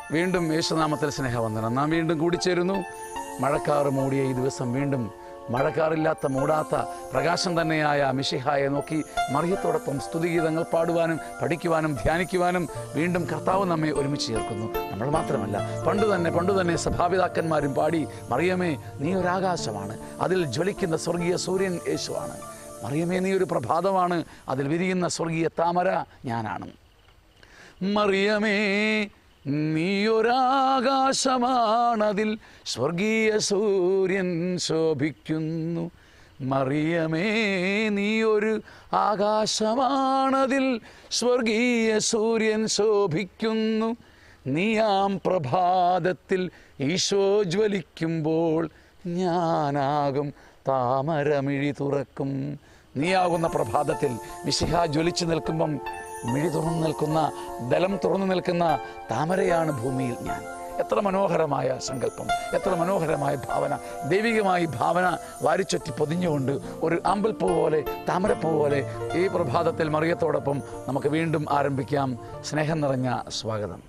വീണ്ടും യേശുനാമത്തിൽ സ്നേഹവന്ദനം നാം വീണ്ടും കൂടിച്ചേരുന്നു മഴക്കാറ് മൂടിയ ഈ ദിവസം വീണ്ടും മഴക്കാറില്ലാത്ത മൂടാത്ത പ്രകാശം തന്നെയായ മിഷിഹായെ നോക്കി മറിയത്തോടൊപ്പം സ്തുതിഗീതങ്ങൾ പാടുവാനും പഠിക്കുവാനും ധ്യാനിക്കുവാനും വീണ്ടും കർത്താവ് നമ്മെ ഒരുമിച്ച് ചേർക്കുന്നു നമ്മൾ മാത്രമല്ല പണ്ട് തന്നെ പണ്ട് തന്നെ സഭാപിതാക്കന്മാരും പാടി മറിയമേ നീ ഒരാകാശമാണ് അതിൽ ജ്വലിക്കുന്ന സ്വർഗീയ സൂര്യൻ യേശുവാണ് മറിയമേ നീ ഒരു പ്രഭാതമാണ് അതിൽ വിരിയുന്ന സ്വർഗീയ താമര ഞാനാണ് മറിയമേ നീയൊരാകാശമാണതിൽ സ്വർഗീയ സൂര്യൻ ശോഭിക്കുന്നു മറിയമേ നീയൊരു ആകാശമാണതിൽ സ്വർഗീയ സൂര്യൻ ശോഭിക്കുന്നു നീയാം പ്രഭാതത്തിൽ ഈശോ ജ്വലിക്കുമ്പോൾ ഞാനാകും താമരമിഴി തുറക്കും നീയാകുന്ന പ്രഭാതത്തിൽ മിശിഹ ജ്വലിച്ചു നിൽക്കുമ്പം മിഴി തുറന്നു നിൽക്കുന്ന ദലം തുറന്നു നിൽക്കുന്ന താമരയാണ് ഭൂമിയിൽ ഞാൻ എത്ര മനോഹരമായ സങ്കല്പം എത്ര മനോഹരമായ ഭാവന ദൈവികമായി ഭാവന വാരിച്ചൊറ്റി പൊതിഞ്ഞുകൊണ്ട് ഒരു അമ്പൽപ്പൂ പോലെ താമരപ്പൂ പോലെ ഈ പ്രഭാതത്തിൽ മറിയത്തോടൊപ്പം നമുക്ക് വീണ്ടും ആരംഭിക്കാം സ്നേഹം നിറഞ്ഞ സ്വാഗതം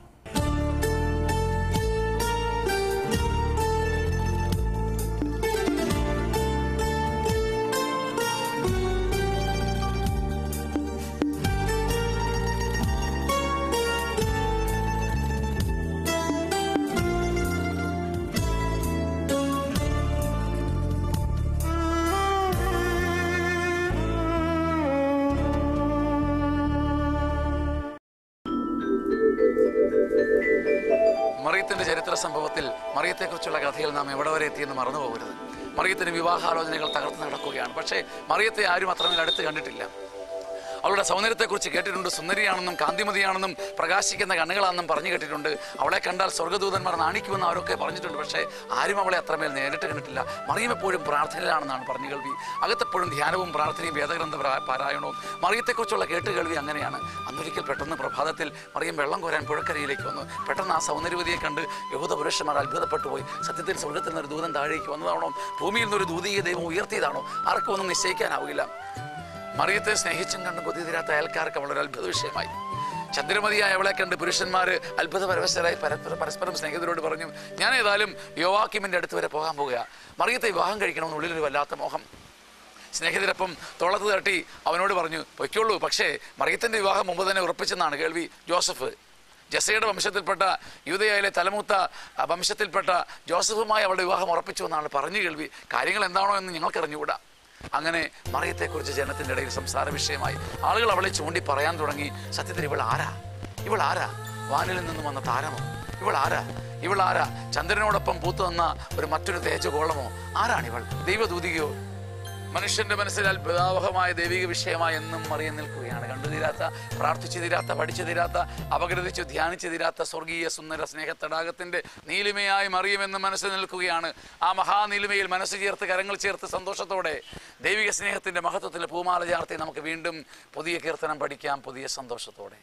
മറിയത്തിന്റെ ചരിത്ര സംഭവത്തിൽ മറിയത്തെക്കുറിച്ചുള്ള കഥയിൽ നാം എവിടെ വരെ എത്തിയെന്ന് മറന്നു പോകരുത് മറിയത്തിന് വിവാഹാലോചനകൾ തകർത്ത് നടക്കുകയാണ് പക്ഷേ മറിയത്തെ ആരും അത്രമേൽ അടുത്ത് കണ്ടിട്ടില്ല അവളുടെ സൗന്ദര്യത്തെക്കുറിച്ച് കേട്ടിട്ടുണ്ട് സുന്ദരിയാണെന്നും കാന്തിമതിയാണെന്നും പ്രകാശിക്കുന്ന കണ്ണുകളാണെന്നും പറഞ്ഞു കേട്ടിട്ടുണ്ട് അവളെ കണ്ടാൽ സ്വർഗ്ഗദൂതന്മാർ നാണിക്കുമെന്ന് അവരൊക്കെ പറഞ്ഞിട്ടുണ്ട് പക്ഷേ ആരും അവളെ അത്രമേൽ നേരിട്ട് കണ്ടിട്ടില്ല മറിയം എപ്പോഴും പ്രാർത്ഥനയിലാണെന്നാണ് പറഞ്ഞു കേൾവി അകത്തെപ്പോഴും ധ്യാനവും പ്രാർത്ഥനയും വേദഗ്രന്ഥ പ്രാ- പാരായണവും മറിയത്തെക്കുറിച്ചുള്ള കേട്ടുകേൾവി അങ്ങനെയാണ് അന്നൊരിക്കൽ പെട്ടെന്ന് പ്രഭാതത്തിൽ മറിയം വെള്ളം കോരാൻ പുഴക്കരയിലേക്ക് വന്നു പെട്ടെന്ന് ആ സൗന്ദര്യവതിയെ കണ്ട് യഹൂദ പുരുഷന്മാർ അത്ഭുതപ്പെട്ടു പോയി സത്യത്തിൽ സ്വർഗത്തിൽ നിന്ന് ഒരു ദൂതൻ താഴേക്ക് വന്നതാണോ ഭൂമിയിൽ നിന്നൊരു ദൂതീയ ദൈവം ഉയർത്തിയതാണോ ആർക്കും ഒന്നും നിശ്ചയിക്കാനാവില്ല മറിയത്തെ സ്നേഹിച്ചും കണ്ടും കൊതി തീരാത്ത അയൽക്കാർക്ക് അവളൊരു അത്ഭുത വിഷയമായി ചന്ദ്രമതിയായ അവളെ കണ്ട് പുരുഷന്മാർ അത്ഭുത പരവശരായി പരസ്പരം പരസ്പരം സ്നേഹിതരോട് പറഞ്ഞു ഞാൻ ഏതായാലും യോവാക്കിമിന്റെ അടുത്ത് വരെ പോകാൻ പോകുക മറിയത്തെ വിവാഹം കഴിക്കണമെന്ന് ഉള്ളിലൊരു വല്ലാത്ത മോഹം സ്നേഹിതരൊപ്പം തോളത്ത് തട്ടി അവനോട് പറഞ്ഞു പൊയ്ക്കോളൂ പക്ഷേ മറിയത്തിന്റെ വിവാഹം മുമ്പ് തന്നെ ഉറപ്പിച്ചെന്നാണ് കേൾവി ജോസഫ് ജസയുടെ വംശത്തിൽപ്പെട്ട യൂതയായിലെ തലമൂത്ത ആ, വംശത്തിൽപ്പെട്ട ജോസഫുമായി അവളുടെ വിവാഹം ഉറപ്പിച്ചു എന്നാണ് പറഞ്ഞു കേൾവി കാര്യങ്ങൾ എന്താണോ എന്ന് ഞങ്ങൾക്ക് അറിഞ്ഞുകൂടാ അങ്ങനെ മറിയത്തെക്കുറിച്ച് ജനത്തിൻ്റെ ഇടയിൽ സംസാര വിഷയമായി ആളുകൾ അവളെ ചൂണ്ടി പറയാൻ തുടങ്ങി സത്യത്തിൽ ഇവൾ ആരാ ഇവൾ ആരാ വാനിൽ നിന്നും വന്ന താരമോ ഇവൾ ആരാ ഇവൾ ആരാ ചന്ദ്രനോടൊപ്പം പൂത്തു വന്ന ഒരു മറ്റൊരു തേജഗോളമോ ആരാണിവൾ ദൈവദൂതികയോ മനുഷ്യന്റെ മനസ്സിൽ അത്ഭുതാവഹമായ ദൈവിക വിഷയമായി എന്നും മറിയം നിൽക്കുകയാണ് കണ്ടു തീരാത്ത പ്രാർത്ഥിച്ചു തീരാത്ത പഠിച്ചു തീരാത്ത അപഗ്രഥിച്ചു ധ്യാനിച്ചു തീരാത്ത സ്വർഗീയ സുന്ദര സ്നേഹത്തടാകത്തിന്റെ നീലിമയായി മറിയുമെന്ന് മനസ്സിൽ നിൽക്കുകയാണ് ആ മഹാനീലിമയിൽ മനസ്സ് ചേർത്ത് കരങ്ങൾ ചേർത്ത് സന്തോഷത്തോടെ ദൈവിക സ്നേഹത്തിന്റെ മഹത്വത്തിൽ പൂമാല ചാർത്തി നമുക്ക് വീണ്ടും പുതിയ കീർത്തനം പഠിക്കാം പുതിയ സന്തോഷത്തോടെ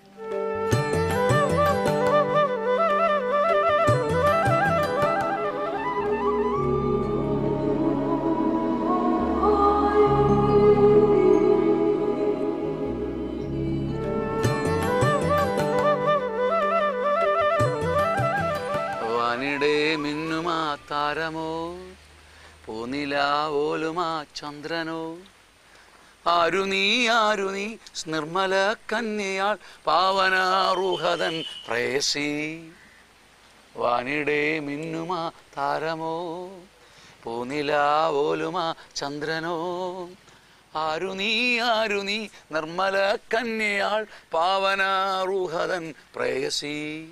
വാനിടെ മിന്നുമാ താരമോ പൂനിലാവോലുമാ ചന്ദ്രനോ ആരു നീ ആരു നീ നിർമ്മല കന്യയാൾ പാവനാറുഹതൻ പ്രേസി വാനിടെ മിന്നുമാ താരമോ പൂനിലാവോലുമാ ചന്ദ്രനോ ആരു നീ ആരു നീ നിർമ്മല കന്യയാൾ പാവനാറുഹതൻ പ്രേസി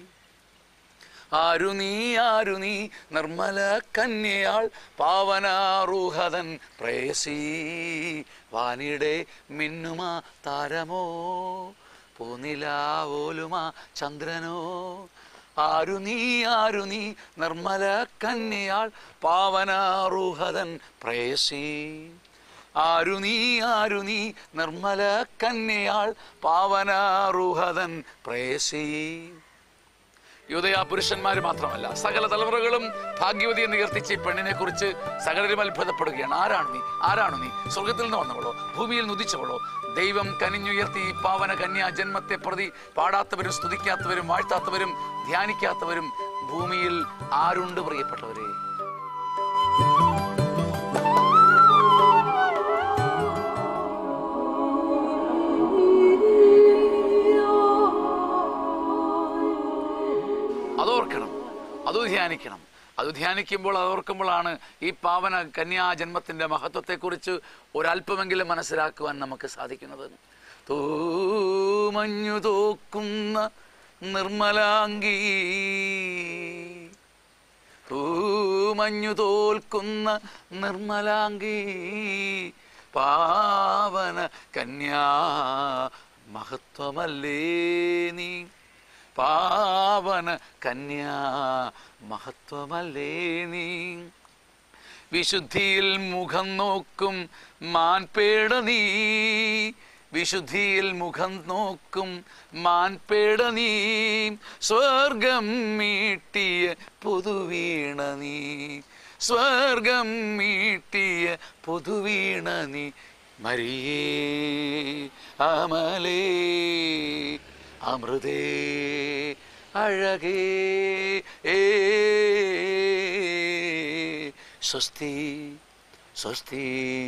ആരു നീ ആരു നീ നിർമ്മല കന്യയാൾ പാവനാറുഹതൻ പ്രേസി വാനിടെ മിന്നുമാ താരമോ പൂനിലാവോലുമാ ചന്ദ്രനോ ആരു നീ ആരു നീ നിർമ്മല കന്യയാൾ പാവനാറുഹതൻ പ്രേസി ആരു നീ ആരു നീ നിർമ്മല കന്യയാൾ പാവനാറുഹതൻ പ്രേസി യുവതയാ പുരുഷന്മാർ മാത്രമല്ല സകല തലമുറകളും ഭാഗ്യവതി എന്ന് കീർത്തിച്ച് ഈ പെണ്ണിനെ കുറിച്ച് സകലരും അത്ഭുതപ്പെടുകയാണ് ആരാണ് നീ ആരാണ് നീ സ്വർഗത്തിൽ നിന്ന് വന്നവളോ ഭൂമിയിൽ നിന്ന് ഉദിച്ചവളോ ദൈവം കനിഞ്ഞുയർത്തി ഈ പാവന കന്യാ ജന്മത്തെ പ്രതി പാടാത്തവരും സ്തുതിക്കാത്തവരും വാഴ്ത്താത്തവരും ധ്യാനിക്കാത്തവരും ഭൂമിയിൽ ആരുണ്ട് പ്രിയപ്പെട്ടവരെ അതോർക്കണം അത് ധ്യാനിക്കണം അത് ധ്യാനിക്കുമ്പോൾ അതോർക്കുമ്പോഴാണ് ഈ പാവന കന്യാജന്മത്തിന്റെ മഹത്വത്തെക്കുറിച്ച് ഒരല്പമെങ്കിലും മനസ്സിലാക്കുവാൻ നമുക്ക് സാധിക്കുന്നത് തൂമഞ്ഞു തോക്കുന്ന നിർമ്മലാംഗീ തൂമഞ്ഞു തോൽക്കുന്ന നിർമ്മലാംഗീ പാവന കന്യാ മഹത്വമല്ലേ നീ പാവന കന്യാ മഹത്വമല്ലേ നീ വിശുദ്ധിയിൽ മുഖം നോക്കും മാൻപേട നീ വിശുദ്ധിയിൽ മുഖം നോക്കും മാൻപേട നീ സ്വർഗം മീട്ടിയ പുതുവീണ നീ സ്വർഗം മീട്ടിയ പുതുവീണ നീ മരിയേ അമലേ അമൃതേ അഴകേ ഏ സ്വസ്തി സ്വസ്തി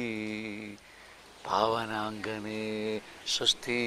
പാവനാംഗനേ സ്വസ്തി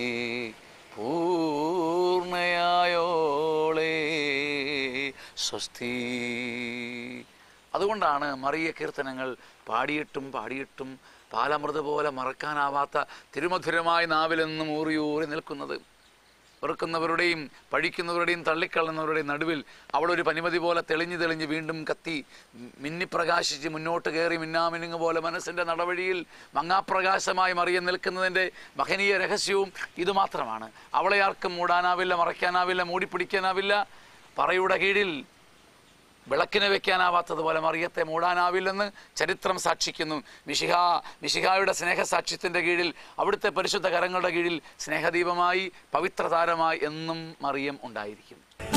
പൂർണ്ണയായോളേ സ്വസ്തി അതുകൊണ്ടാണ് മറിയ കീർത്തനങ്ങൾ പാടിയിട്ടും പാടിയിട്ടും പാലമൃത പോലെ മറക്കാനാവാത്ത തിരുമധുരമായ നാവിലെന്നും ഊറിയൂറി നിൽക്കുന്നത് വെറുക്കുന്നവരുടെയും പഴിക്കുന്നവരുടെയും തള്ളിക്കളയുന്നവരുടെയും നടുവിൽ അവളൊരു പനിമതി പോലെ തെളിഞ്ഞു തെളിഞ്ഞ് വീണ്ടും കത്തി മിന്നിപ്രകാശിച്ച് മുന്നോട്ട് കയറി മിന്നാമിനുങ്ങ് പോലെ മനസ്സിൻ്റെ നടവഴിയിൽ മങ്ങാപ്രകാശമായി മറിയ നിൽക്കുന്നതിൻ്റെ മഹനീയ രഹസ്യവും ഇതുമാത്രമാണ് അവളെ ആർക്കും മൂടാനാവില്ല മറയ്ക്കാനാവില്ല മൂടിപ്പിടിക്കാനാവില്ല പറയുടെ കീഴിൽ വിളക്കിന് വെക്കാനാവാത്തതുപോലെ മറിയത്തെ മൂടാനാവില്ലെന്ന് ചരിത്രം സാക്ഷിക്കുന്നു മിശിഹ മിശിഹായുടെ സ്നേഹസാക്ഷ്യത്തിൻ്റെ കീഴിൽ അവിടുത്തെ പരിശുദ്ധ കരങ്ങളുടെ കീഴിൽ സ്നേഹദീപമായി പവിത്രതാരമായി എന്നും മറിയം ഉണ്ടായിരിക്കും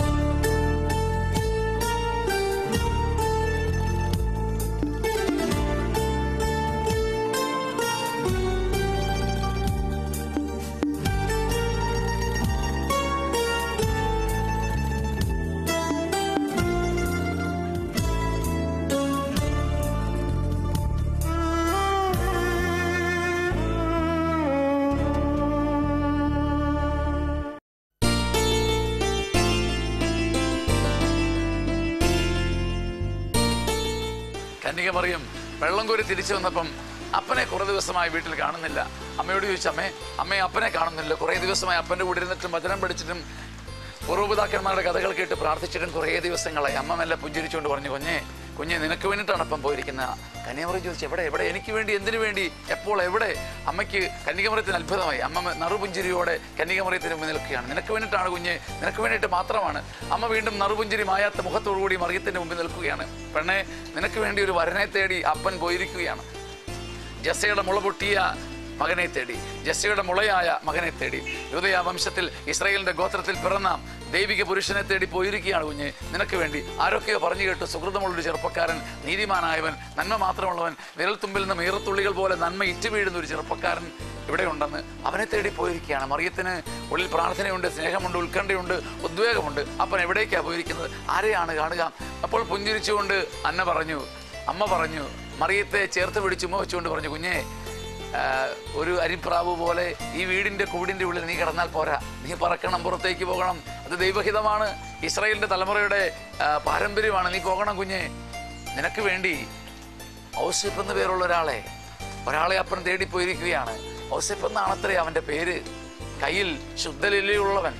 കന്യക മറിയം വെള്ളം കോരി തിരിച്ചു വന്നപ്പം അപ്പനെ കുറേ ദിവസമായി വീട്ടിൽ കാണുന്നില്ല അമ്മയോട് ചോദിച്ചു അമ്മേ അമ്മയെ അപ്പനെ കാണുന്നില്ല കുറേ ദിവസമായി അപ്പൻ്റെ കൂടെ ഇരുന്നിട്ടും വചനം പഠിച്ചിട്ടും പൂർവ്വപിതാക്കന്മാരുടെ കഥകൾ കേട്ട് പ്രാർത്ഥിച്ചിട്ടും കുറേ ദിവസങ്ങളായി അമ്മ മെല്ലെ പുഞ്ചിരിച്ചുകൊണ്ട് പറഞ്ഞു കുഞ്ഞെ കുഞ്ഞെ നിനക്ക് വേണ്ടിയിട്ടാണ് അപ്പം പോയിരിക്കുന്നത് കന്യാമറി ചോദിച്ചു എവിടെ എവിടെ എനിക്ക് വേണ്ടി എന്തിനു വേണ്ടി എപ്പോൾ എവിടെ അമ്മയ്ക്ക് കന്യകമറിയത്തിന് അത്ഭുതമായി അമ്മ നറുപുഞ്ചിരിയോടെ കന്യകമറിയത്തിന് മുന്നിൽ നിൽക്കുകയാണ് നിനക്ക് വേണ്ടിയിട്ടാണ് കുഞ്ഞെ നിനക്ക് വേണ്ടിയിട്ട് മാത്രമാണ് അമ്മ വീണ്ടും നറുപുഞ്ചിരി മായാത്ത മുഖത്തോടുകൂടി മറിയത്തിന്റെ മുമ്പിൽ നിൽക്കുകയാണ് പെണ്ണെ നിനക്ക് വേണ്ടി ഒരു വരനെ തേടി അപ്പൻ പോയിരിക്കുകയാണ് ജസയുടെ മുള പൊട്ടിയ മകനെ തേടി ജസയുടെ മുളയായ മകനെ തേടി യൂതയ വംശത്തിൽ ഇസ്രായേലിന്റെ ഗോത്രത്തിൽ പിറന്ന ദൈവിക പുരുഷനെ തേടി പോയിരിക്കുകയാണ് കുഞ്ഞ് നിനക്ക് വേണ്ടി ആരൊക്കെയോ പറഞ്ഞു കേട്ടു സുഹൃതമുള്ളൊരു ചെറുപ്പക്കാരൻ നീതിമാനായവൻ നന്മ മാത്രമുള്ളവൻ വിരൽത്തുമ്പിൽ നിന്ന് മീറത്തുള്ളികൾ പോലെ നന്മ ഇറ്റു വീഴുന്ന ഒരു ചെറുപ്പക്കാരൻ ഇവിടെ ഉണ്ടെന്ന് അവനെ തേടി പോയിരിക്കുകയാണ് മറിയത്തിന് ഉള്ളിൽ പ്രാർത്ഥനയുണ്ട് സ്നേഹമുണ്ട് ഉത്കണ്ഠയുണ്ട് ഉദ്വേഗമുണ്ട് അപ്പൻ എവിടേക്കാണ് പോയിരിക്കുന്നത് ആരെയാണ് കാണുക അപ്പോൾ പുഞ്ചിരിച്ചുകൊണ്ട് അന്ന പറഞ്ഞു അമ്മ പറഞ്ഞു മറിയത്തെ ചേർത്ത് പിടിച്ച് ഉമ്മ വെച്ചുകൊണ്ട് പറഞ്ഞു കുഞ്ഞേ ആ, ഒരു അരിപ്രാവ് പോലെ ഈ വീടിന്റെ കൂടിന്റെ ഉള്ളിൽ നീ കിടന്നാൽ പോരാ നീ പറക്കണം പുറത്തേക്ക് പോകണം അത് ദൈവഹിതമാണ് ഇസ്രായേലിന്റെ തലമുറയുടെ ആ, പാരമ്പര്യമാണ് നീ പോകണം കുഞ്ഞെ നിനക്ക് വേണ്ടി ഔസിഫ് എന്ന പേരുള്ള ഒരാളെ ഒരാളെ അപ്പൻ തേടിപ്പോയിരിക്കുകയാണ് ഔസിഫ് എന്നാണത്രേ അവന്റെ പേര് കയ്യിൽ ശുദ്ധലില്ലുള്ളവൻ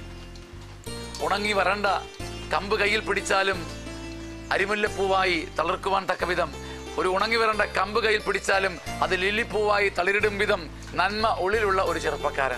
ഉണങ്ങി വരണ്ട കമ്പ് കയ്യിൽ പിടിച്ചാലും അരിമുല്ലപ്പൂവായി തളിർക്കുവാൻ തക്ക വിധം ഒരു ഉണങ്ങി വരേണ്ട കമ്പ് കയ്യിൽ പിടിച്ചാലും അത് ലില്ലിപ്പൂവായി തളിരിടും വിധം നന്മ ഉള്ളിലുള്ള ഒരു ചെറുപ്പക്കാരൻ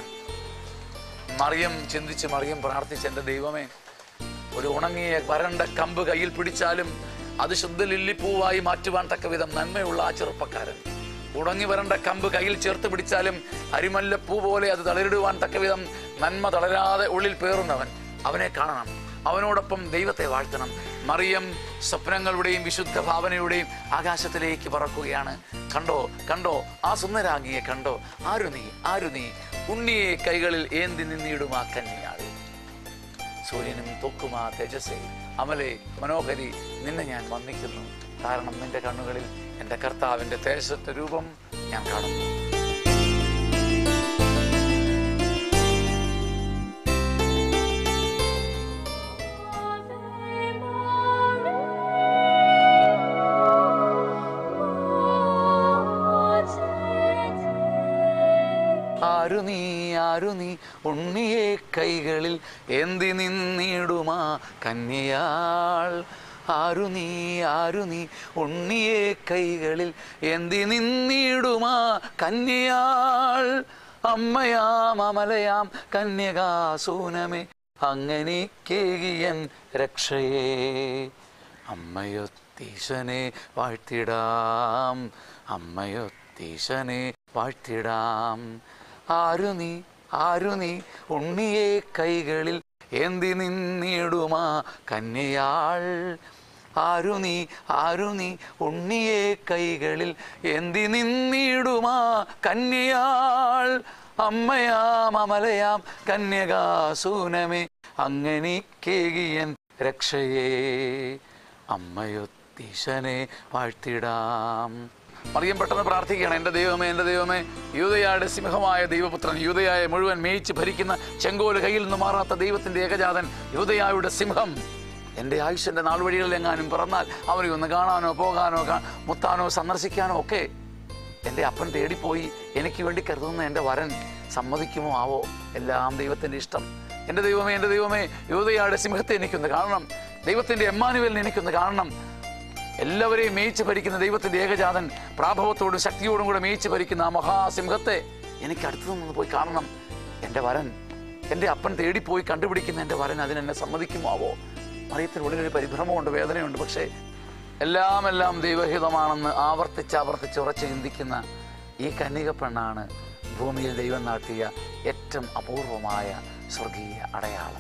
മറിയം ചിന്തിച്ച് മറിയം പ്രാർത്ഥിച്ച് എൻ്റെ ദൈവമേ ഒരു ഉണങ്ങിയ വരണ്ട കമ്പ് കയ്യിൽ പിടിച്ചാലും അത് ശുദ്ധ ലില്ലിപ്പൂവായി മാറ്റുവാൻ തക്ക വിധം നന്മയുള്ള ആ ചെറുപ്പക്കാരൻ ഉണങ്ങി വരണ്ട കമ്പ് കയ്യിൽ ചേർത്ത് പിടിച്ചാലും അരിമല്ലപ്പൂ പോലെ അത് തളരിടുവാൻ തക്ക വിധം നന്മ തളരാതെ ഉള്ളിൽ പേറുന്നവൻ അവനെ കാണണം അവനോടൊപ്പം ദൈവത്തെ വാഴ്ത്തണം മറിയം സ്വപ്നങ്ങളുടെയും വിശുദ്ധ ഭാവനയുടെയും ആകാശത്തിലേക്ക് പറക്കുകയാണ് കണ്ടോ കണ്ടോ ആ സുന്ദരാംഗിയെ കണ്ടോ ആരു നീ ആരു നീ ഉണ്ണിയെ കൈകളിൽ ഏന്തി നിന്നിടും ആ കന്യാൾ സൂര്യനും തൊക്കുമാ തേജസ്സേ അമലേ മനോഹരി നിന്നെ ഞാൻ വന്ദിക്കുന്നു കാരണം നിന്റെ കണ്ണുകളിൽ എൻ്റെ കർത്താവിൻ്റെ തേജസ്സത്തെ രൂപം ഞാൻ കാണുന്നു ആരു നീ ആരു നീ ഉണ്ണിയെ കൈകളിൽ എന്തി നിന്നിടുമാ കന്യയാൾ ആരു നീ ആരു നീ ഉണ്ണിയെ കൈകളിൽ എന്തി നിന്നിടുമാ കന്യയാൾ അമ്മയാം അമലയാം കന്യകാസൂനമേ അങ്ങനെ കേകിയൻ രക്ഷയേ അമ്മയൊത്തീശനെ വാഴ്ത്തിടാം അമ്മയൊത്തീശനെ വാഴ്ത്തിടാം ആരു നീ ആരു നീ ഉണ്ണിയെ കൈകളിൽ എന്തി നിന്നിടുമാ കന്യയാൾ ആരു നീ ആരു നീ ഉണ്ണിയെ കൈകളിൽ എന്തി നിന്നിടുമാ കന്യയാൾ അമ്മയാം അമലയാം കന്യകാസൂനമേ അങ്ങനെ കേകിയൻ രക്ഷയേ അമ്മയൊത്തീശനെ വാഴ്ത്തിടാം മറിയം പെട്ടെന്ന് പ്രാർത്ഥിക്കുകയാണ് എൻ്റെ ദൈവമേ എൻ്റെ ദൈവമേ യൂതയായുടെ സിംഹമായ ദൈവപുത്രൻ യൂതയായ മുഴുവൻ മേയിച്ച് ഭരിക്കുന്ന ചെങ്കോല് കയ്യിൽ നിന്ന് മാറാത്ത ദൈവത്തിൻ്റെ ഏകജാതൻ യൂതയായുടെ സിംഹം എൻ്റെ ആയുഷ്യൻ്റെ നാൾവഴികളിൽ എങ്ങാനും പിറന്നാൽ അവനെ ഒന്ന് കാണാനോ പോകാനോ കാ- മുത്താനോ സന്ദർശിക്കാനോ ഒക്കെ എൻ്റെ അപ്പൻ തേടിപ്പോയി എനിക്ക് വേണ്ടി കരുതുന്ന എൻ്റെ വരൻ സമ്മതിക്കുമോ ആവോ എല്ലാം ദൈവത്തിൻ്റെ ഇഷ്ടം എൻ്റെ ദൈവമേ എൻ്റെ ദൈവമേ യൂതയായുടെ സിംഹത്തെ എനിക്കൊന്ന് കാണണം ദൈവത്തിൻ്റെ എമ്മാനുവലിനെ എനിക്കൊന്ന് കാണണം എല്ലാവരെയും മേയിച്ച് ഭരിക്കുന്ന ദൈവത്തിൻ്റെ ഏകജാതൻ പ്രാഭവത്തോടും ശക്തിയോടും കൂടെ മേയിച്ച് ഭരിക്കുന്ന ആ മഹാസിംഹത്തെ എനിക്ക് അടുത്തു നിന്ന് പോയി കാണണം എൻ്റെ വരൻ എൻ്റെ അപ്പൻ തേടിപ്പോയി കണ്ടുപിടിക്കുന്ന എൻ്റെ വരൻ അതിനെന്നെ സമ്മതിക്കുമാവോ മറിയത്തിനുള്ളിൽ ഒരു പരിഭ്രമമുണ്ട് വേദനയുണ്ട് പക്ഷേ എല്ലാം എല്ലാം ദൈവഹിതമാണെന്ന് ആവർത്തിച്ച് ആവർത്തിച്ച് ഉറച്ച് ചിന്തിക്കുന്ന ഈ കന്യക പെണ്ണാണ് ഭൂമിയിൽ ദൈവം നാട്ടിയ ഏറ്റവും അപൂർവമായ സ്വർഗീയ അടയാളം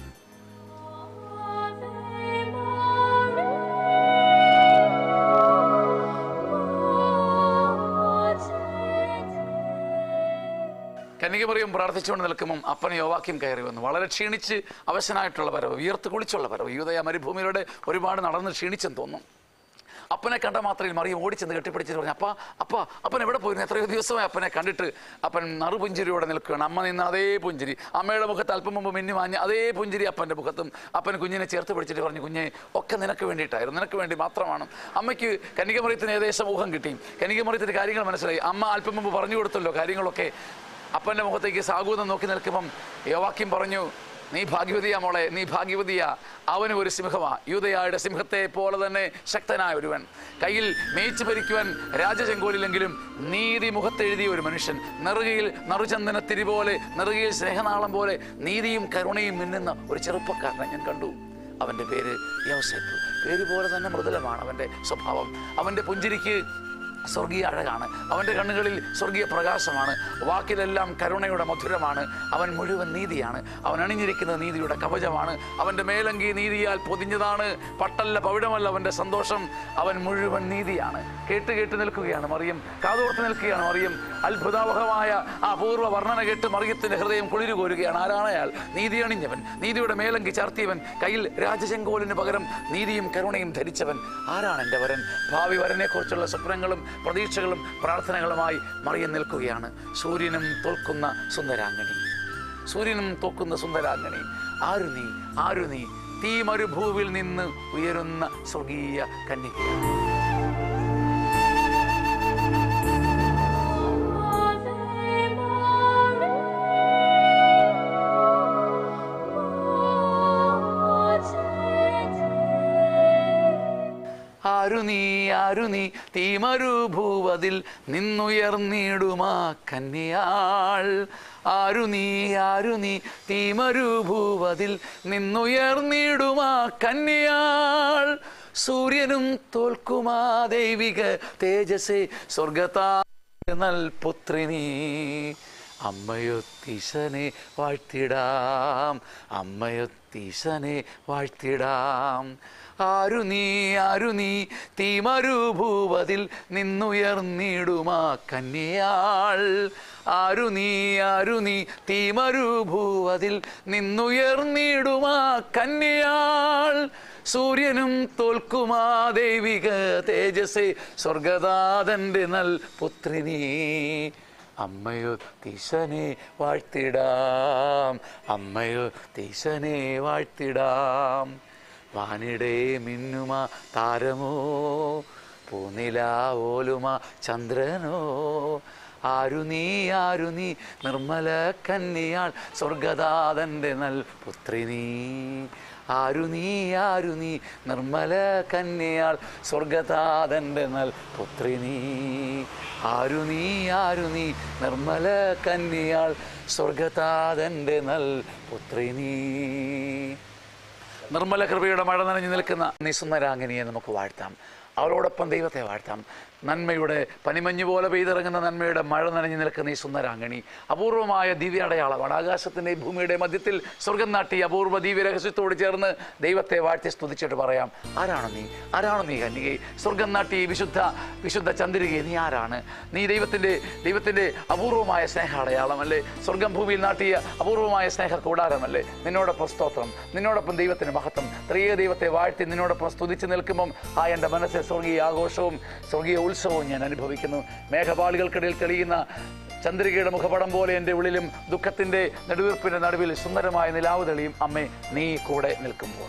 കന്യകമറിയം പ്രാർത്ഥിച്ചുകൊണ്ട് നിൽക്കുമ്പം അപ്പൻ യോവാക്യം കയറി വന്നു വളരെ ക്ഷീണിച്ച് അവശനായിട്ടുള്ള വരവ് വിയർത്ത് കുളിച്ചുള്ള വരവ് യൂതയ മരുഭൂമിയിലൂടെ ഒരുപാട് നടന്ന് ക്ഷീണിച്ചെന്ന് തോന്നുന്നു അപ്പനെ കണ്ട മാത്രയിൽ മറിയം ഓടിച്ചെന്ന് കെട്ടിപ്പിടിച്ചിട്ട് പറഞ്ഞു അപ്പ അപ്പ അപ്പൻ എവിടെ പോയിരുന്നു എത്രയോ ദിവസമായി അപ്പനെ കണ്ടിട്ട് അപ്പൻ നറുപുഞ്ചിരിയോടെ നിൽക്കുകയാണ് അമ്മ നിന്ന് അതേ പുഞ്ചിരി അമ്മയുടെ മുഖത്ത് അല്പം മുമ്പ് മിന്നി മാഞ്ഞ് അതേ പുഞ്ചിരി അപ്പൻ്റെ മുഖത്തും അപ്പൻ കുഞ്ഞിനെ ചേർത്ത് പിടിച്ചിട്ട് പറഞ്ഞു കുഞ്ഞെ ഒക്കെ നിനക്ക് വേണ്ടിയിട്ടായിരുന്നു നിനക്ക് വേണ്ടി മാത്രമാണ് അമ്മയ്ക്ക് കനികമറിയത്തിന് ഏകദേശം ഊഹം കിട്ടി കനികമറിയത്തിൻ്റെ കാര്യങ്ങൾ മനസ്സിലായി അമ്മ അല്പം മുമ്പ് പറഞ്ഞു കൊടുത്തല്ലോ കാര്യങ്ങളൊക്കെ അപ്പൻ്റെ മുഖത്തേക്ക് സാഗൂതം നോക്കി നിൽക്കുമ്പം യോവാക്യം പറഞ്ഞു നീ ഭാഗ്യവതിയാ മോളെ നീ ഭാഗ്യവതിയാ അവന് ഒരു സിംഹമാ യൂതയായുടെ സിംഹത്തെ പോലെ തന്നെ ശക്തനായ ഒരുവൻ കയ്യിൽ മേയിച്ചു ഭരിക്കുവാൻ രാജചെങ്കോലിലെങ്കിലും നീതി മുഖത്തെഴുതിയ ഒരു മനുഷ്യൻ നെറുകയിൽ നറുചന്ദനത്തിരി പോലെ നെറുകയിൽ സ്നേഹനാളം പോലെ നീതിയും കരുണയും മിന്നുന്ന ഒരു ചെറുപ്പക്കാരനെ ഞാൻ കണ്ടു അവൻ്റെ പേര് യോസേപ്പ് പേര് പോലെ തന്നെ മൃദുലമാണ് അവൻ്റെ സ്വഭാവം അവൻ്റെ പുഞ്ചിരിക്ക് സ്വർഗീയ അഴകാണ് അവൻ്റെ കണ്ണുകളിൽ സ്വർഗീയ പ്രകാശമാണ് വാക്കിലെല്ലാം കരുണയുടെ മധുരമാണ് അവൻ മുഴുവൻ നീതിയാണ് അവൻ അണിഞ്ഞിരിക്കുന്നത് നീതിയുടെ കവചമാണ് അവൻ്റെ മേലങ്കി നീതിയാൽ പൊതിഞ്ഞതാണ് പട്ടല്ല പവിഴമല്ല അവൻ്റെ സന്തോഷം അവൻ മുഴുവൻ നീതിയാണ് കേട്ട് കേട്ട് നിൽക്കുകയാണ് മറിയം കാതോർത്ത് നിൽക്കുകയാണ് മറിയം അത്ഭുതാവഹമായ ആ പൂർവ്വ വർണ്ണന കേട്ട് മറിയത്തിൻ്റെ ഹൃദയം കുളിരു കോരുകയാണ് ആരാണ് അയാൾ നീതി അണിഞ്ഞവൻ നീതിയുടെ മേലങ്കി ചാർത്തിയവൻ കയ്യിൽ രാജചെങ്കോലിന് പകരം നീതിയും കരുണയും ധരിച്ചവൻ ആരാണ് എൻ്റെ വരൻ ഭാവി വരനെക്കുറിച്ചുള്ള സ്വപ്നങ്ങളും പ്രതീക്ഷകളും പ്രാർത്ഥനകളുമായി മറിയം നിൽക്കുകയാണ് സൂര്യനും തോൽക്കുന്ന സുന്ദരാംഗണി സൂര്യനും തോക്കുന്ന സുന്ദരാംഗണി ആരു നീ ആരു നീ തീ മരുഭൂവിൽ നിന്ന് ഉയരുന്ന സ്വർഗീയ കന്യകയാണ് ആരു നീ ആരു നീ തീമരുഭൂവതിൽ നിന്നുയർന്നിടുമാ കന്യയാൾ ആരു നീ ആരു നീ തീമരുഭൂവതിൽ നിന്നുയർന്നിടുമാ കന്യയാൾ സൂര്യനും തോൽക്കുമാ ദൈവിക തേജസേ സ്വർഗത്താ നൽപുത്രിനീ അമ്മയൊത്തീശനെ വാഴ്ത്തിടാം അമ്മയൊത്തീശനെ വാഴ്ത്തിടാം ആരു നീ ആരു നീ തീമരുഭൂവതിൽ നിന്നുയർന്നിടുമാ കന്യയാൾ ആരു നീ ആരു നീ തീമരുഭൂവതിൽ നിന്നുയർന്നിടുമാ കന്യയാൾ സൂര്യനും തോൽക്കുമാ ദൈവിക തേജസ് സ്വർഗദാതന്റെ നൽ പുത്രിനീ അമ്മയോ തീശനെ വാഴ്ത്തിടാം അമ്മയോ തീശനെ വാഴ്ത്തിടാം വാനിടെ മിന്നുമ താരമോ പൂനിലാവോലുമ ചന്ദ്രനോ ആരു നീ ആരു നീ നിർമ്മല കന്യാൾ സ്വർഗദാതന്റെ നൽ പുത്രി നീ ആരു നീ ആരു നീ നിർമ്മല കന്യാൾ സ്വർഗദാതന്റെ നൽ പുത്രി നീ ആരു നീ ആരു നീ നിർമ്മല കന്യാൾ സ്വർഗദാതന്റെ നൽ പുത്രി നീ നിർമ്മല കൃപയുടെ മഴ നനഞ്ഞു നിൽക്കുന്ന നിസുന്ദരാംഗനിയെ നമുക്ക് വാഴ്ത്താം അവരോടൊപ്പം ദൈവത്തെ വാഴ്ത്താം നന്മയുടെ പനിമഞ്ഞു പോലെ പെയ്തിറങ്ങുന്ന നന്മയുടെ മഴ നനഞ്ഞു നിൽക്കുന്ന ഈ സുന്ദരാംഗണി അപൂർവമായ ദിവ്യ അടയാളമാണ് ആകാശത്തിൻ്റെ ഭൂമിയുടെ മധ്യത്തിൽ സ്വർഗം നാട്ടി അപൂർവ ദിവ്യ രഹസ്യത്തോട് ചേർന്ന് ദൈവത്തെ വാഴ്ത്തി സ്തുതിച്ചിട്ട് പറയാം ആരാണ് നീ ആരാണ് നീ കന്യകെ സ്വർഗം നാട്ടി വിശുദ്ധ വിശുദ്ധ ചന്ദ്രികയെ നീ ആരാണ് നീ ദൈവത്തിൻ്റെ ദൈവത്തിൻ്റെ അപൂർവമായ സ്നേഹ അടയാളമല്ലേ സ്വർഗം ഭൂമിയിൽ നാട്ടിയ അപൂർവമായ സ്നേഹ കൂടാരമല്ലേ നിന്നോടൊപ്പം സ്തോത്രം നിന്നോടൊപ്പം ദൈവത്തിന് മഹത്വം ത്രിയ ദൈവത്തെ വാഴ്ത്തി നിന്നോടൊപ്പം സ്തുതിച്ച് നിൽക്കുമ്പം ആ എൻ്റെ മനസ്സിൽ സ്വർഗീയ ആഘോഷവും സ്വർഗീയ ഉത്സവവും ഞാൻ അനുഭവിക്കുന്നു മേഘപാളികൾക്കിടയിൽ തെളിയുന്ന ചന്ദ്രികയുടെ മുഖപടം പോലെ എൻ്റെ ഉള്ളിലും ദുഃഖത്തിൻ്റെ നെടുവീർപ്പിൻ്റെ നടുവിൽ സുന്ദരമായ നിലാവ് തെളിയും അമ്മേ നീ കൂടെ നിൽക്കുമ്പോൾ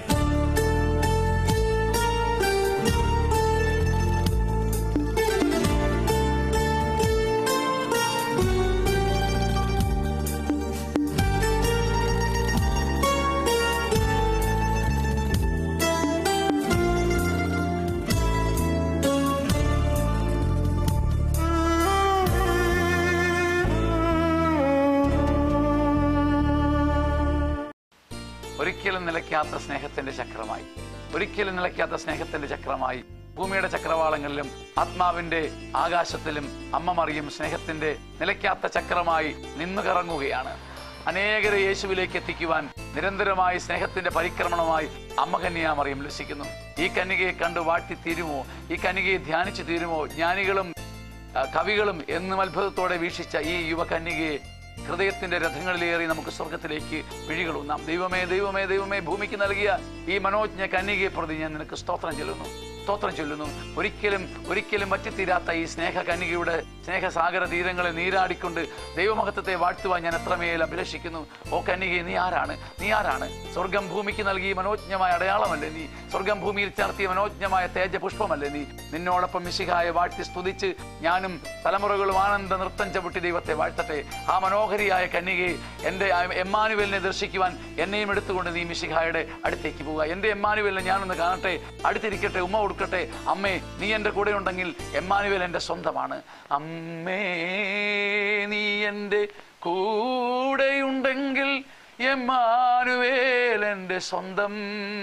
ഒരിക്കലും നിലയ്ക്കാത്ത സ്നേഹത്തിന്റെ ചക്രമായി ഒരിക്കലും നിലയ്ക്കാത്ത സ്നേഹത്തിന്റെ ചക്രമായി ഭൂമിയുടെ ചക്രവാളങ്ങളിലും ആത്മാവിന്റെ ആകാശത്തിലും അമ്മ മറിയും സ്നേഹത്തിന്റെ നിലയ്ക്കാത്ത ചക്രമായി നിന്നു കറങ്ങുകയാണ് അനേകരെ യേശുവിലേക്ക് എത്തിക്കുവാൻ നിരന്തരമായി സ്നേഹത്തിന്റെ പരിക്രമണമായി അമ്മ കന്യാമറിയും ലസിക്കുന്നു ഈ കന്യകയെ കണ്ടു വാഴ്ത്തി തീരുമോ ഈ കന്യകയെ ധ്യാനിച്ചു തീരുമോ ജ്ഞാനികളും ആ, കവികളും എന്നും അത്ഭുതത്തോടെ വീക്ഷിച്ച ഈ യുവകന്യകയെ ഹൃദയത്തിന്റെ രഥങ്ങളിലേറി നമുക്ക് സ്വർഗത്തിലേക്ക് പിഴികളൂന്നാം ദൈവമേ ദൈവമേ ദൈവമേ ഭൂമിക്ക് നൽകിയ ഈ മനോജ്ഞ കന്യകയെ പ്രതി ഞാൻ നിനക്ക് സ്തോത്രം ചൊല്ലുന്നു സ്തോത്രം ചൊല്ലുന്നു ഒരിക്കലും ഒരിക്കലും വറ്റിത്തീരാത്ത ഈ സ്നേഹ കന്യകയുടെ സ്നേഹസാഗര തീരങ്ങളെ നീരാടിക്കൊണ്ട് ദൈവമഹത്വത്തെ വാഴ്ത്തുവാൻ ഞാൻ എത്രമേൽ അഭിലഷിക്കുന്നു ഓ കന്യകയെ നീ ആരാണ് നീ ആരാണ് സ്വർഗം ഭൂമിക്ക് നൽകിയ മനോജ്ഞമായ അടയാളമല്ലേ നീ സ്വർഗം ഭൂമിയിൽ ചാർത്തിയ മനോജ്ഞമായ തേജ പുഷ്പമല്ലേ നീ നിന്നോടൊപ്പം മിശിഹായെ വാഴ്ത്തി സ്തുതിച്ച് ഞാനും തലമുറകളും ആനന്ദ നൃത്തം ചവിട്ടി ദൈവത്തെ വാഴ്ത്തട്ടെ ആ മനോഹരിയായ കന്യകയെ എൻ്റെ എമ്മാനുവലിനെ ദർശിക്കുവാൻ എന്നെയും എടുത്തുകൊണ്ട് നീ മിശിഹായുടെ അടുത്തേക്ക് പോവുക എൻ്റെ എമ്മാനുവലിനെ ഞാനൊന്ന് കാണട്ടെ അടുത്തിരിക്കട്ടെ ഉമ്മ കൊടുക്കട്ടെ അമ്മേ നീ എൻ്റെ കൂടെ ഉണ്ടെങ്കിൽ എമ്മാനുവൽ എൻ്റെ സ്വന്തമാണ് അമ്മേ നീ എൻ്റെ കൂടെയുണ്ടെങ്കിൽ എമ്മാനുവേൽ എൻ്റെ സ്വന്തം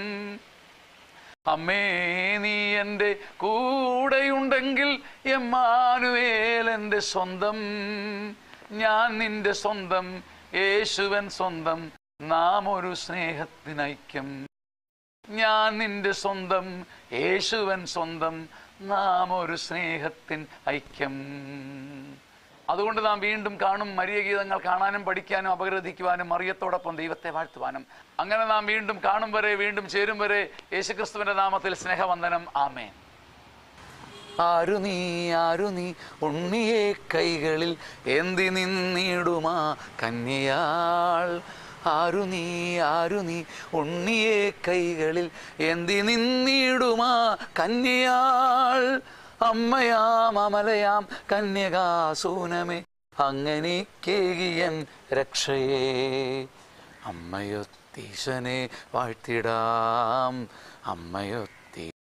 അമ്മേ നീ എൻ്റെ കൂടെയുണ്ടെങ്കിൽ എമ്മാനുവേൽ എൻ്റെ സ്വന്തം ഞാൻ നിന്റെ സ്വന്തം യേശുവൻ സ്വന്തം നാം ഒരു സ്നേഹത്തിനൈക്യം ഞാൻ നിന്റെ സ്വന്തം യേശുവൻ സ്വന്തം നാം ഒരു സ്നേഹത്തിൻ ഐക്യം അതുകൊണ്ട് നാം വീണ്ടും കാണും മരിയ ഗീതങ്ങൾ കാണാനും പഠിക്കാനും അപഗ്രഥിക്കുവാനും മറിയത്തോടൊപ്പം ദൈവത്തെ വാഴ്ത്തുവാനും അങ്ങനെ നാം വീണ്ടും കാണും വരെ വീണ്ടും ചേരും വരെ യേശുക്രിസ്തുവിന്റെ നാമത്തിൽ സ്നേഹവന്ദനം ആമേൻ ആരു നീ ആരു നീ ഉണ്ണിയെ കൈകളിൽ എന്തി നിന്നിടുമാ കന്യയാൾ ആരു നീ ആരു നീ ഉണ്ണിയെ കൈകളിൽ എന്തി നിന്നിടുമാ കന്യയാൾ അമ്മയാം അമലയാം കന്യകാസൂനമേ അങ്ങനെ കേകിയൻ രക്ഷയേ അമ്മയൊത്തീശനെ വാഴ്ത്തിടാം അമ്മയൊത്തി